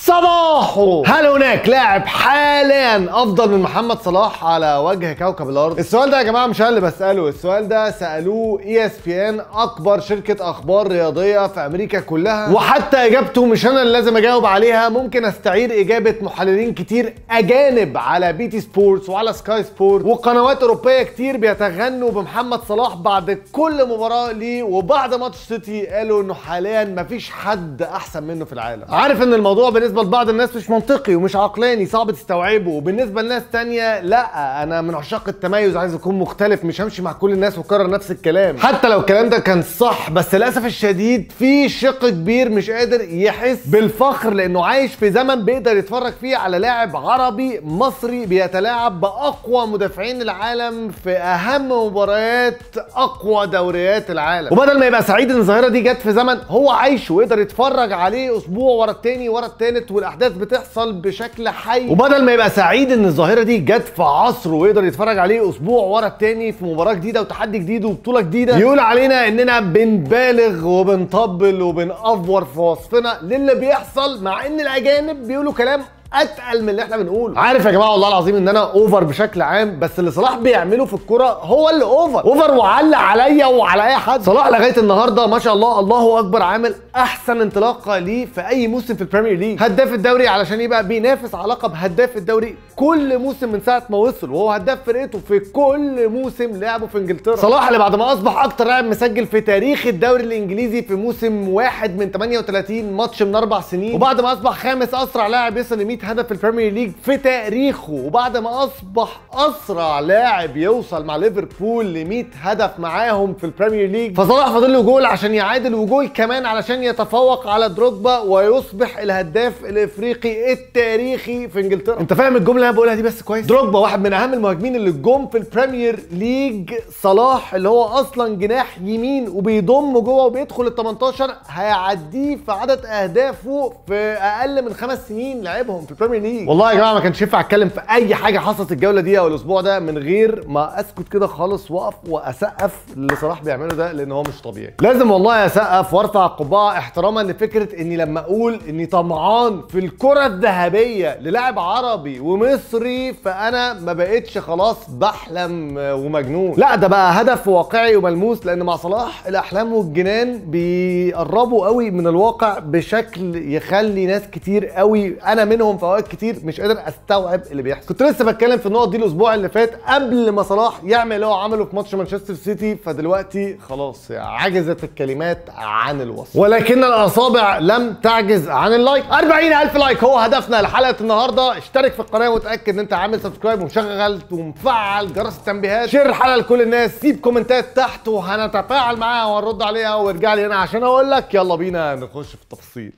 صباحو هل هناك لاعب حاليا افضل من محمد صلاح على وجه كوكب الارض السؤال ده يا جماعه مش انا اللي بساله السؤال ده سالوه اي اس بي ان اكبر شركه اخبار رياضيه في امريكا كلها وحتى اجابته مش انا اللي لازم اجاوب عليها ممكن استعير اجابه محللين كتير اجانب على بي تي سبورتس وعلى سكاي سبورت وقنوات اوروبيه كتير بيتغنوا بمحمد صلاح بعد كل مباراه ليه وبعد ماتش سيتي قالوا انه حاليا مفيش حد احسن منه في العالم عارف ان الموضوع بالنسبه لبعض الناس مش منطقي ومش عقلاني صعب تستوعبه وبالنسبه لناس تانية لا انا من عشاق التميز عايز اكون مختلف مش همشي مع كل الناس واكرر نفس الكلام حتى لو الكلام ده كان صح بس للاسف الشديد في شق كبير مش قادر يحس بالفخر لانه عايش في زمن بيقدر يتفرج فيه على لاعب عربي مصري بيتلاعب باقوى مدافعين العالم في اهم مباريات اقوى دوريات العالم وبدل ما يبقى سعيد ان الظاهره دي جت في زمن هو عايشه ويقدر يتفرج عليه اسبوع ورا التاني ورا التالت والاحداث بتحصل بشكل حي وبدل ما يبقى سعيد ان الظاهره دي جت في عصره ويقدر يتفرج عليه اسبوع ورا التاني في مباراه جديده وتحدي جديد وبطوله جديده يقول علينا اننا بنبالغ وبنطبل وبنأفور في وصفنا للي بيحصل مع ان الاجانب بيقولوا كلام اتقل من اللي احنا بنقوله عارف يا جماعه والله العظيم ان انا اوفر بشكل عام بس اللي صلاح بيعمله في الكوره هو اللي اوفر اوفر وعلق عليا وعلى اي حد صلاح لغايه النهارده ما شاء الله الله اكبر عامل احسن انطلاقه ليه في اي موسم في البريمير ليج هداف الدوري علشان يبقى بينافس على لقب هداف الدوري كل موسم من ساعه ما وصل وهو هداف فرقته في كل موسم لعبه في انجلترا صلاح اللي بعد ما اصبح اكتر لاعب مسجل في تاريخ الدوري الانجليزي في موسم واحد من 38 ماتش من اربع سنين وبعد ما اصبح خامس اسرع لاعب يصل ل 100 هدف في البريمير ليج في تاريخه وبعد ما اصبح اسرع لاعب يوصل مع ليفربول ل 100 هدف معاهم في البريمير ليج فصلاح فاضل له جول عشان يعادل وجول كمان علشان يتفوق على دروجبا ويصبح الهداف الافريقي التاريخي في انجلترا انت فاهم الجمله اللي انا بقولها دي بس كويس دروجبا واحد من اهم المهاجمين اللي جم في البريمير ليج صلاح اللي هو اصلا جناح يمين وبيضم جوه وبيدخل ال 18 هيعديه في عدد اهدافه في اقل من خمس سنين لعبهم في البريمير ليج والله يا جماعه ما كانش ينفع اتكلم في اي حاجه حصلت الجوله دي او الاسبوع ده من غير ما اسكت كده خالص واقف واسقف اللي صلاح بيعمله ده لان هو مش طبيعي لازم والله اسقف وارفع القبعه احتراما لفكره اني لما اقول اني طمعان في الكره الذهبيه للاعب عربي ومصري فانا ما بقتش خلاص بحلم ومجنون لا ده بقى هدف واقعي وملموس لان مع صلاح الاحلام والجنان بيقربوا قوي من الواقع بشكل يخلي ناس كتير قوي انا منهم في اوقات كتير مش قادر استوعب اللي بيحصل كنت لسه بتكلم في النقط دي الاسبوع اللي فات قبل ما صلاح يعمل اللي هو عمله في ماتش مانشستر سيتي فدلوقتي خلاص عجزت الكلمات عن الوصف ولكن الاصابع لم تعجز عن اللايك 40000 لايك هو هدفنا لحلقه النهارده اشترك في القناه وتاكد ان انت عامل سبسكرايب ومشغل ومفعل جرس التنبيهات شير الحلقه لكل الناس سيب كومنتات تحت وهنتفاعل معاها وهنرد عليها وارجع لي هنا عشان اقول لك يلا بينا نخش في التفاصيل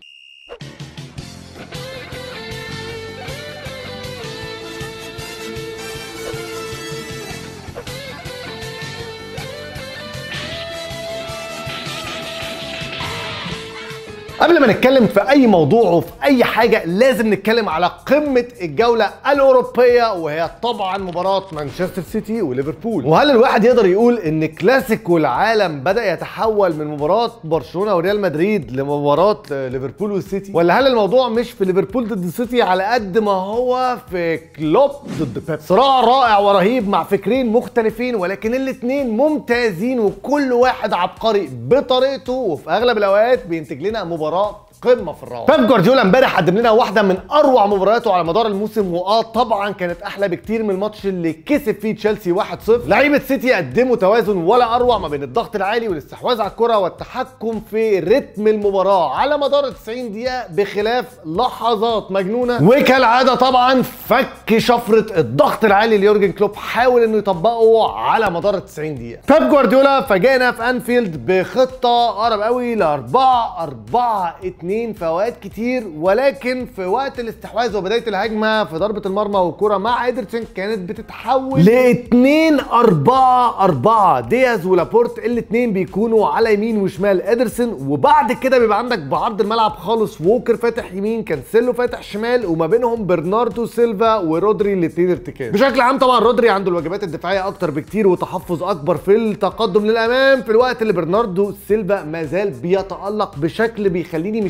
قبل ما نتكلم في اي موضوع وفي اي حاجه لازم نتكلم على قمه الجوله الاوروبيه وهي طبعا مباراه مانشستر سيتي وليفربول وهل الواحد يقدر يقول ان كلاسيكو العالم بدا يتحول من مباراه برشلونه وريال مدريد لمباراه ليفربول والسيتي ولا هل الموضوع مش في ليفربول ضد السيتي على قد ما هو في كلوب ضد بيب صراع رائع ورهيب مع فكرين مختلفين ولكن الاثنين ممتازين وكل واحد عبقري بطريقته وفي اغلب الاوقات بينتج لنا مباراه مباراه قمه في الروعه بيب جوارديولا امبارح قدم لنا واحده من اروع مبارياته على مدار الموسم واه طبعا كانت احلى بكتير من الماتش اللي كسب فيه تشيلسي 1-0 لعيبه سيتي قدموا توازن ولا اروع ما بين الضغط العالي والاستحواذ على الكره والتحكم في رتم المباراه على مدار 90 دقيقه بخلاف لحظات مجنونه وكالعاده طبعا فك شفره الضغط العالي ليورجن كلوب حاول انه يطبقه على مدار 90 دقيقه بيب جوارديولا فاجئنا في انفيلد بخطه قرب قوي ل 4 4 2 في اوقات كتير ولكن في وقت الاستحواذ وبدايه الهجمه في ضربه المرمى والكره مع ادرسون كانت بتتحول ل 2 4 4 دياز ولابورت الاثنين بيكونوا على يمين وشمال ادرسون وبعد كده بيبقى عندك بعرض الملعب خالص ووكر فاتح يمين كانسيلو فاتح شمال وما بينهم برناردو سيلفا ورودري الاثنين ارتكاز بشكل عام طبعا رودري عنده الواجبات الدفاعيه اكتر بكتير وتحفظ اكبر في التقدم للامام في الوقت اللي برناردو سيلفا ما زال بيتالق بشكل بيخليني مش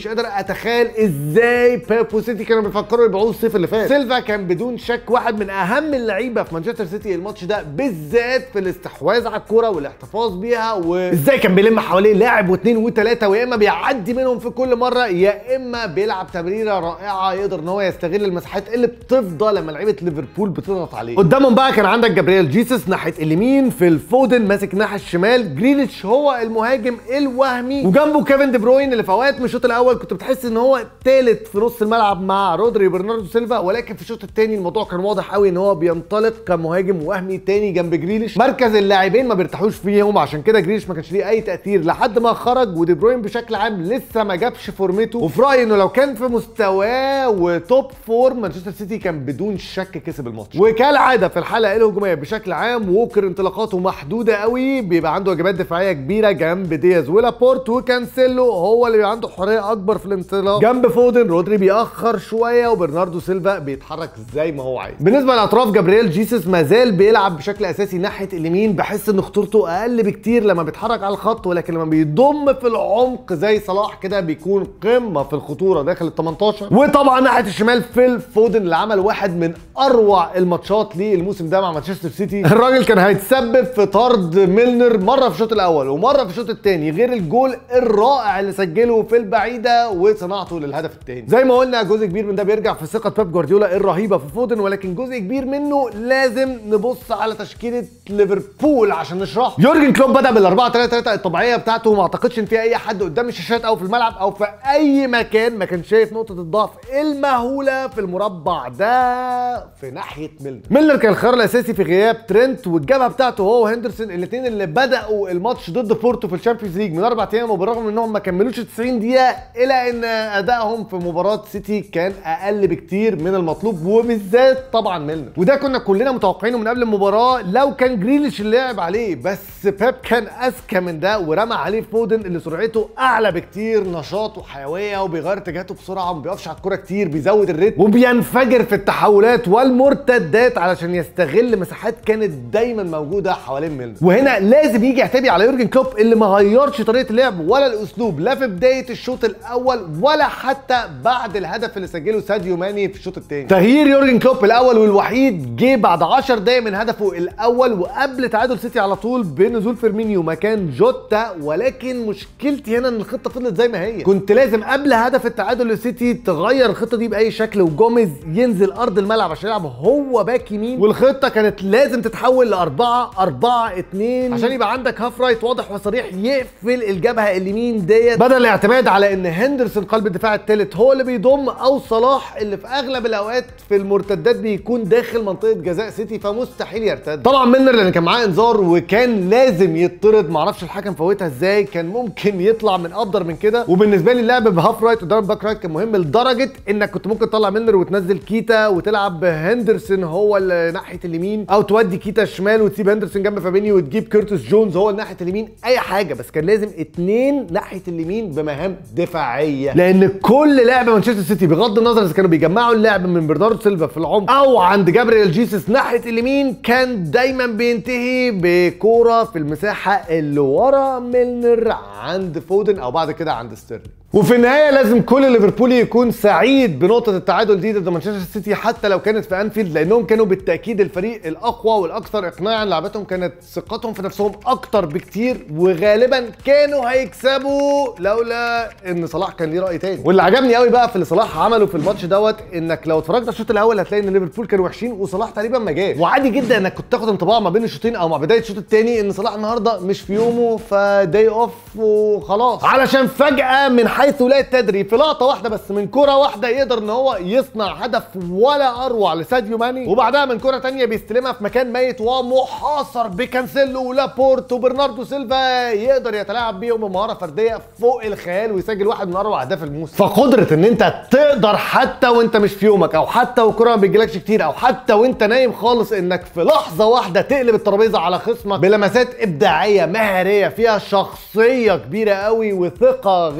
مش قادر اتخيل ازاي بيب وسيتي كانوا بيفكروا يبيعوه الصيف اللي فات سيلفا كان بدون شك واحد من اهم اللعيبه في مانشستر سيتي الماتش ده بالذات في الاستحواذ على الكوره والاحتفاظ بيها وازاي كان بيلم حواليه لاعب واثنين وثلاثه ويا اما بيعدي منهم في كل مره يا اما بيلعب تمريره رائعه يقدر ان هو يستغل المساحات اللي بتفضى لما لعيبه ليفربول بتضغط عليه قدامهم بقى كان عندك جابرييل جيسوس ناحيه اليمين في الفودن ماسك ناحيه الشمال جريليتش هو المهاجم الوهمي وجنبه كيفن دي بروين اللي في اوقات من الشوط الاول كنت بتحس ان هو ثالث في نص الملعب مع رودري برناردو سيلفا ولكن في الشوط الثاني الموضوع كان واضح قوي ان هو بينطلق كمهاجم وهمي تاني جنب جريليش مركز اللاعبين ما بيرتاحوش فيهم عشان كده جريليش ما كانش ليه اي تاثير لحد ما خرج ودي بروين بشكل عام لسه ما جابش فورمته وفي رايي انه لو كان في مستواه وتوب فورم مانشستر سيتي كان بدون شك كسب الماتش وكالعاده في الحلقه الهجوميه بشكل عام ووكر انطلاقاته محدوده قوي بيبقى عنده واجبات دفاعيه كبيره جنب دياز ولابورت وكانسيلو هو اللي بيبقى عنده حريه اكبر في الانطلاق جنب فودن رودري بيأخر شويه وبرناردو سيلفا بيتحرك زي ما هو عايز بالنسبه للاطراف جابرييل جيسوس ما زال بيلعب بشكل اساسي ناحيه اليمين بحس ان خطورته اقل بكتير لما بيتحرك على الخط ولكن لما بيضم في العمق زي صلاح كده بيكون قمه في الخطوره داخل ال 18 وطبعا ناحيه الشمال فيل فودن اللي عمل واحد من اروع الماتشات ليه الموسم ده مع مانشستر سيتي الراجل كان هيتسبب في طرد ميلنر مره في الشوط الاول ومره في الشوط الثاني غير الجول الرائع اللي سجله في البعيده وصناعته للهدف الثاني زي ما قلنا جزء كبير من ده بيرجع في ثقه بيب جوارديولا الرهيبه في فودن ولكن جزء كبير منه لازم نبص على تشكيله ليفربول عشان نشرحه يورجن كلوب بدا بال 4 3 3 الطبيعيه بتاعته ما اعتقدش ان في اي حد قدام الشاشات او في الملعب او في اي مكان ما كان شايف نقطه الضعف المهوله في المربع ده في ناحيه ميلنر ميلنر كان الخيار الاساسي في غياب ترينت والجبهه بتاعته هو وهندرسون الاثنين اللي بداوا الماتش ضد بورتو في الشامبيونز ليج من اربع ايام وبالرغم من انهم ما كملوش 90 دقيقه الا ان ادائهم في مباراه سيتي كان اقل بكتير من المطلوب وبالذات طبعا ميلنر وده كنا كلنا متوقعينه من قبل المباراه لو كان جريليش اللي لعب عليه بس بيب كان اذكى من ده ورمى عليه فودن اللي سرعته اعلى بكتير نشاط وحيويه وبيغير اتجاهاته بسرعه وما بيقفش على الكوره كتير بيزود الريتم وبينفجر في التحولات والمرتدات علشان يستغل مساحات كانت دايما موجوده حوالين ميلنر وهنا لازم يجي يعتبي على يورجن كلوب اللي ما غيرش طريقه اللعب ولا الاسلوب لا في بدايه الشوط الاول ولا حتى بعد الهدف اللي سجله ساديو ماني في الشوط الثاني تغيير يورجن كلوب الاول والوحيد جه بعد 10 دقايق من هدفه الاول وقبل تعادل سيتي على طول بنزول فيرمينيو مكان جوتا ولكن مشكلتي هنا ان الخطه فضلت زي ما هي كنت لازم قبل هدف التعادل لسيتي تغير الخطه دي باي شكل وجوميز ينزل ارض الملعب عشان يلعب هو باك يمين والخطه كانت لازم تتحول ل 4 4 2 عشان يبقى عندك هاف رايت واضح وصريح يقفل الجبهه اليمين ديت بدل الاعتماد على ان هندرسون قلب الدفاع الثالث هو اللي بيضم او صلاح اللي في اغلب الاوقات في المرتدات بيكون داخل منطقه جزاء سيتي فمستحيل يرتد طبعا ميلنر لان كان معاه انذار وكان لازم يطرد معرفش الحكم فوتها ازاي كان ممكن يطلع من افضل من كده وبالنسبه لي اللعب بهاف رايت قدام باك رايت كان مهم لدرجه انك كنت ممكن تطلع ميلنر وتنزل كيتا وتلعب بهندرسون هو اللي ناحيه اليمين او تودي كيتا الشمال وتسيب هندرسون جنب فابينيو وتجيب كيرتس جونز هو ناحيه اليمين اي حاجه بس كان لازم اتنين ناحيه اليمين بمهام دفاعيه لان كل لعب مانشستر سيتي بغض النظر اذا كانوا بيجمعوا اللعب من برناردو سيلفا في العمق او عند جابريل جيسوس ناحيه اليمين كان دايما بينتهي بكوره في المساحه اللي ورا ميلنر عند فودن او بعد كده عند ستيرلينج وفي النهايه لازم كل ليفربولي يكون سعيد بنقطه التعادل دي ضد مانشستر سيتي حتى لو كانت في انفيلد لانهم كانوا بالتاكيد الفريق الاقوى والاكثر اقناعا لعبتهم كانت ثقتهم في نفسهم اكتر بكتير وغالبا كانوا هيكسبوا لولا ان صلاح كان ليه راي تاني واللي عجبني قوي بقى في اللي صلاح عمله في الماتش دوت انك لو اتفرجت على الشوط الاول هتلاقي ان ليفربول كانوا وحشين وصلاح تقريبا ما جاش وعادي جدا انك كنت تاخد انطباع ما بين الشوطين او مع بدايه الشوط الثاني ان صلاح النهارده مش في يومه فداي اوف وخلاص علشان فجاه من حيث لا تدري في لقطه واحده بس من كره واحده يقدر ان هو يصنع هدف ولا اروع لساديو ماني وبعدها من كره تانية بيستلمها في مكان ميت ومحاصر بكانسيلو ولابورت وبرناردو سيلفا يقدر يتلاعب بيهم بمهاره فرديه فوق الخيال ويسجل واحد من اروع اهداف الموسم فقدره ان انت تقدر حتى وانت مش في يومك او حتى والكره ما بتجيلكش كتير او حتى وانت نايم خالص انك في لحظه واحده تقلب الترابيزه على خصمك بلمسات ابداعيه مهاريه فيها شخصيه كبيره قوي وثقه غير طبيعيه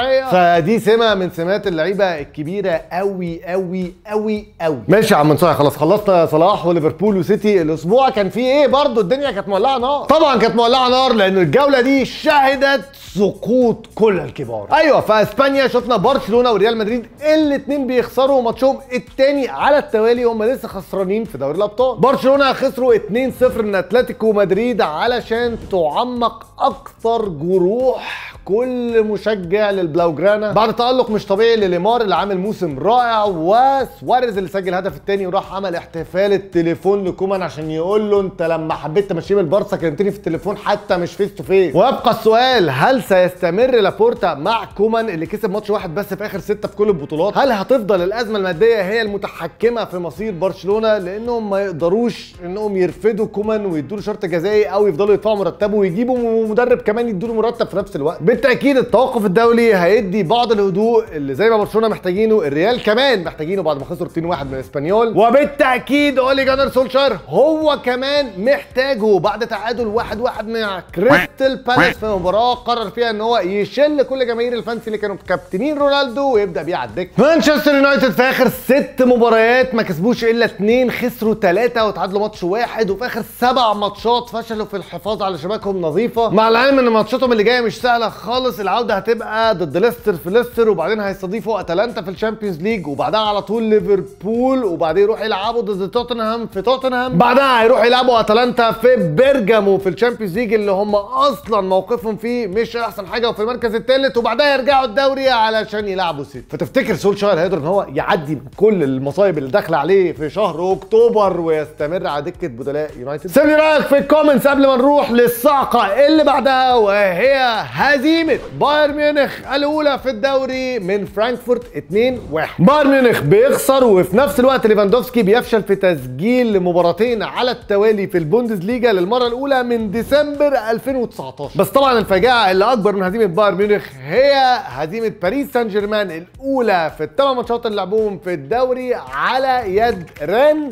طبيعيه فدي سمه من سمات اللعيبه الكبيره قوي قوي قوي قوي ماشي يا عم نصيحة خلاص خلصنا يا صلاح وليفربول وسيتي الاسبوع كان فيه ايه برضه الدنيا كانت مولعه نار طبعا كانت مولعه نار لان الجوله دي شهدت سقوط كل الكبار ايوه في اسبانيا شفنا برشلونه وريال مدريد الاثنين بيخسروا ماتشهم الثاني على التوالي هم لسه خسرانين في دوري الابطال برشلونه خسروا 2-0 من اتلتيكو مدريد علشان تعمق اكثر جروح كل مشجع للبلاوجرانا بعد تألق مش طبيعي لليمار اللي عامل موسم رائع وسواريز اللي سجل الهدف الثاني وراح عمل احتفال التليفون لكومان عشان يقول له انت لما حبيت تمشيه من البارسا كلمتني في التليفون حتى مش فيس تو فيس ويبقى السؤال هل سيستمر لابورتا مع كومان اللي كسب ماتش واحد بس في اخر ستة في كل البطولات هل هتفضل الازمه الماديه هي المتحكمه في مصير برشلونه لانهم ما يقدروش انهم يرفدوا كومان ويدوا له شرط جزائي او يفضلوا يدفعوا مرتبه ويجيبوا مدرب كمان يدوا له مرتب في نفس الوقت بالتاكيد التوقف الدولي هيدي بعض الهدوء اللي زي ما برشلونه محتاجينه الريال كمان محتاجينه بعد ما خسروا 2-1 من اسبانيول وبالتاكيد اولي جانر سولشار هو كمان محتاجه بعد تعادل 1-1 مع كريستال بالاس في مباراه قرر فيها ان هو يشل كل جماهير الفانسي اللي كانوا كابتنين رونالدو ويبدا بيه على الدكه مانشستر يونايتد في اخر ست مباريات ما كسبوش الا اثنين خسروا ثلاثه وتعادلوا ماتش واحد وفي اخر سبع ماتشات فشلوا في الحفاظ على شباكهم نظيفه مع العلم ان ماتشاتهم اللي جايه مش سهله خالص العوده هتبقى ضد ليستر في ليستر وبعدين هيستضيفوا اتلانتا في الشامبيونز ليج وبعدها على طول ليفربول وبعدين يروح يلعبوا ضد توتنهام في توتنهام بعدها هيروحوا يلعبوا اتلانتا في بيرجامو في الشامبيونز ليج اللي هم اصلا موقفهم فيه مش احسن حاجه وفي المركز الثالث وبعدها يرجعوا الدوري علشان يلعبوا سيتي فتفتكر سولشاير هيقدر ان هو يعدي كل المصايب اللي داخله عليه في شهر اكتوبر ويستمر على دكه بدلاء يونايتد سيب لي رايك في الكومنتس قبل ما نروح للصعقه اللي بعدها وهي هزيمه بايرن ميونخ الاولى في الدوري من فرانكفورت 2-1 بايرن ميونخ بيخسر وفي نفس الوقت ليفاندوفسكي بيفشل في تسجيل مباراتين على التوالي في البوندسليجا للمره الاولى من ديسمبر 2019 بس طبعا الفاجعه اللي اكبر من هزيمه بايرن ميونخ هي هزيمه باريس سان جيرمان الاولى في الثمان ماتشات اللي لعبوهم في الدوري على يد ران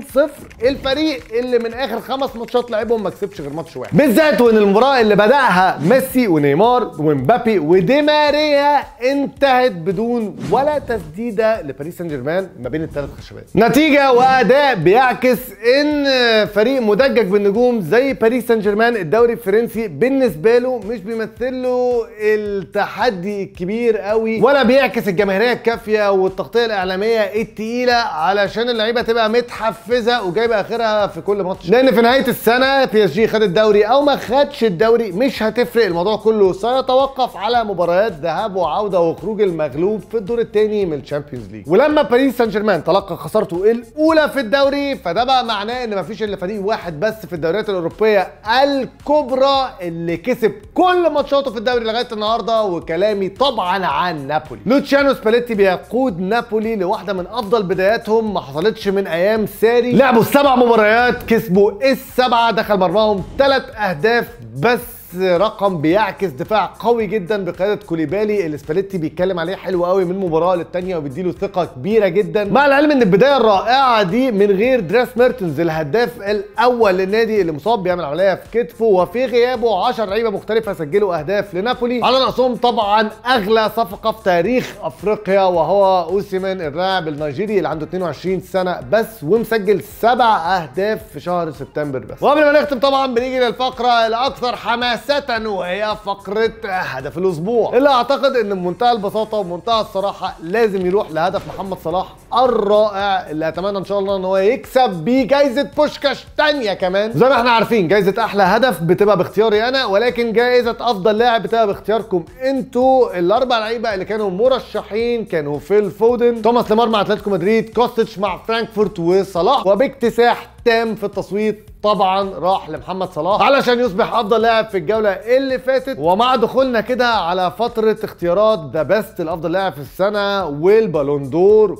2-0 الفريق اللي من اخر خمس ماتشات لعبهم ما كسبش غير ماتش واحد بالذات وان المباراه اللي بداها ميسي ونيمار ومبابي ودي ماريا انتهت بدون ولا تسديده لباريس سان جيرمان ما بين الثلاث خشبات نتيجه واداء بيعكس ان فريق مدجج بالنجوم زي باريس سان جيرمان الدوري الفرنسي بالنسبه له مش بيمثل له التحدي الكبير قوي ولا بيعكس الجماهيريه الكافيه والتغطيه الاعلاميه التقيله علشان اللعيبه تبقى متحفزه وجايبه اخرها في كل ماتش لان في نهايه السنه بي اس جي خد الدوري او ما خدش الدوري مش هتفرق الموضوع كله سيتوقف على مباريات ذهاب وعوده وخروج المغلوب في الدور الثاني من الشامبيونز ليج ولما باريس سان جيرمان تلقى خسارته الاولى في الدوري فده بقى معناه ان مفيش الا فريق واحد بس في الدوريات الاوروبيه الكبرى اللي كسب كل ماتشاته في الدوري لغايه النهارده وكلامي طبعا عن نابولي لوتشيانو سباليتي بيقود نابولي لواحده من افضل بداياتهم ما حصلتش من ايام ساري لعبوا سبع مباريات كسبوا السبعه دخل مرماهم ثلاث اهداف بس رقم بيعكس دفاع قوي جدا بقياده كوليبالي اللي سباليتي بيتكلم عليه حلو قوي من مباراه للتانيه وبيديله ثقه كبيره جدا مع العلم ان البدايه الرائعه دي من غير دراس ميرتنز الهداف الاول للنادي اللي مصاب بيعمل عمليه في كتفه وفي غيابه 10 لعيبه مختلفه سجلوا اهداف لنابولي على راسهم طبعا اغلى صفقه في تاريخ افريقيا وهو اوسيمان اللاعب النيجيري اللي عنده 22 سنه بس ومسجل سبع اهداف في شهر سبتمبر بس وقبل ما نختم طبعا بنيجي للفقره الاكثر حماسه وهي فقرة هدف الأسبوع اللي أعتقد إن بمنتهى البساطة وبمنتهى الصراحة لازم يروح لهدف محمد صلاح الرائع اللي أتمنى إن شاء الله إن هو يكسب بيه جايزة بوشكاش تانية كمان زي ما إحنا عارفين جايزة أحلى هدف بتبقى باختياري أنا ولكن جايزة أفضل لاعب بتبقى باختياركم أنتوا الأربع لعيبة اللي كانوا مرشحين كانوا فيل فودن توماس ليمار مع أتلتيكو مدريد كوستيتش مع فرانكفورت وصلاح وباكتساح تام في التصويت طبعا راح لمحمد صلاح علشان يصبح افضل لاعب في الجوله اللي فاتت ومع دخولنا كده على فتره اختيارات ذا بيست الافضل لاعب في السنه والبالون دور الكره الذهبيه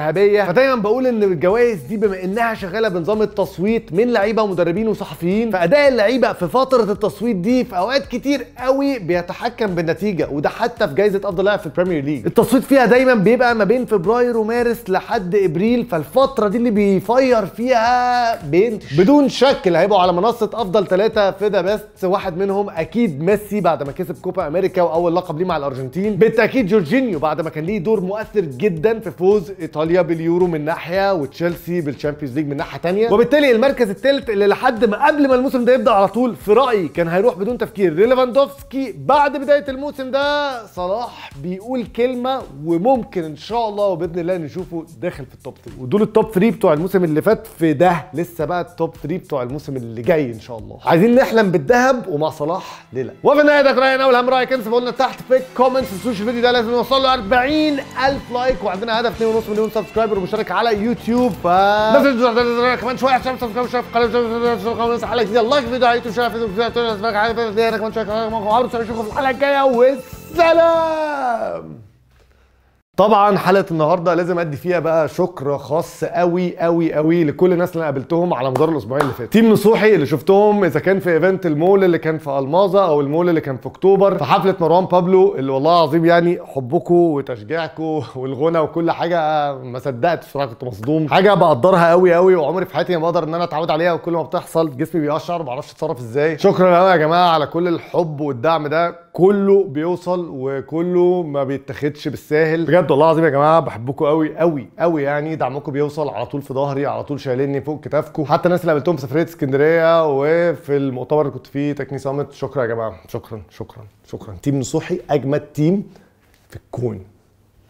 الذهبيه فدايما بقول ان الجوائز دي بما انها شغاله بنظام التصويت من لعيبه ومدربين وصحفيين فاداء اللعيبه في فتره التصويت دي في اوقات كتير قوي بيتحكم بالنتيجه وده حتى في جائزه افضل لاعب في البريمير ليج التصويت فيها دايما بيبقى ما بين فبراير ومارس لحد ابريل فالفتره دي اللي بيفير فيها بين بدون شك اللي هيبقوا على منصه افضل ثلاثه في ذا بيست واحد منهم اكيد ميسي بعد ما كسب كوبا امريكا واول لقب ليه مع الارجنتين بالتاكيد جورجينيو بعد ما كان ليه دور مؤثر جدا في فوز ايطاليا باليورو من ناحيه وتشيلسي بالشامبيونز ليج من ناحيه ثانيه وبالتالي المركز الثالث اللي لحد ما قبل ما الموسم ده يبدا على طول في رايي كان هيروح بدون تفكير ليفاندوفسكي بعد بدايه الموسم ده صلاح بيقول كلمه وممكن ان شاء الله وباذن الله نشوفه داخل في التوب 3 ودول التوب 3 بتوع الموسم اللي فات في ده لسه بقى التوب 3 بتوع الموسم اللي جاي ان شاء الله عايزين نحلم بالذهب ومع صلاح ليه لا وفي النهايه ده راينا اول هم رايك انت قلنا تحت في الكومنتس تنسوش الفيديو ده لازم يوصل له 40000 لايك وعندنا هدف 2.5 مليون سبسكرايبر ومشترك على يوتيوب ف بس كمان شويه عشان سبسكرايب وشارك في القناه حلقه جديده لايك فيديو على يوتيوب شارك فيسبوك اتفرج على فيديو كمان شويه اشوفكم في الحلقه الجايه والسلام طبعا حلقه النهارده لازم ادي فيها بقى شكر خاص قوي قوي قوي لكل الناس اللي انا قابلتهم على مدار الاسبوعين اللي فاتوا تيم نصوحي اللي شفتهم اذا كان في ايفنت المول اللي كان في الماظه او المول اللي كان في اكتوبر في حفله مروان بابلو اللي والله العظيم يعني حبكم وتشجيعكم والغنى وكل حاجه ما صدقت بصراحه كنت مصدوم حاجه بقدرها قوي قوي وعمري في حياتي ما بقدر ان انا اتعود عليها وكل ما بتحصل جسمي بيقشعر ما بعرفش اتصرف ازاي شكرا قوي يا جماعه على كل الحب والدعم ده كله بيوصل وكله ما بيتاخدش بالساهل بجد والله العظيم يا جماعه بحبكم قوي قوي قوي يعني دعمكم بيوصل على طول في ظهري على طول شايليني فوق كتافكم حتى الناس اللي قابلتهم في سفريه اسكندريه وفي المؤتمر اللي كنت فيه تكني سامت شكرا يا جماعه شكرا شكرا شكرا تيم نصوحي اجمد تيم في الكون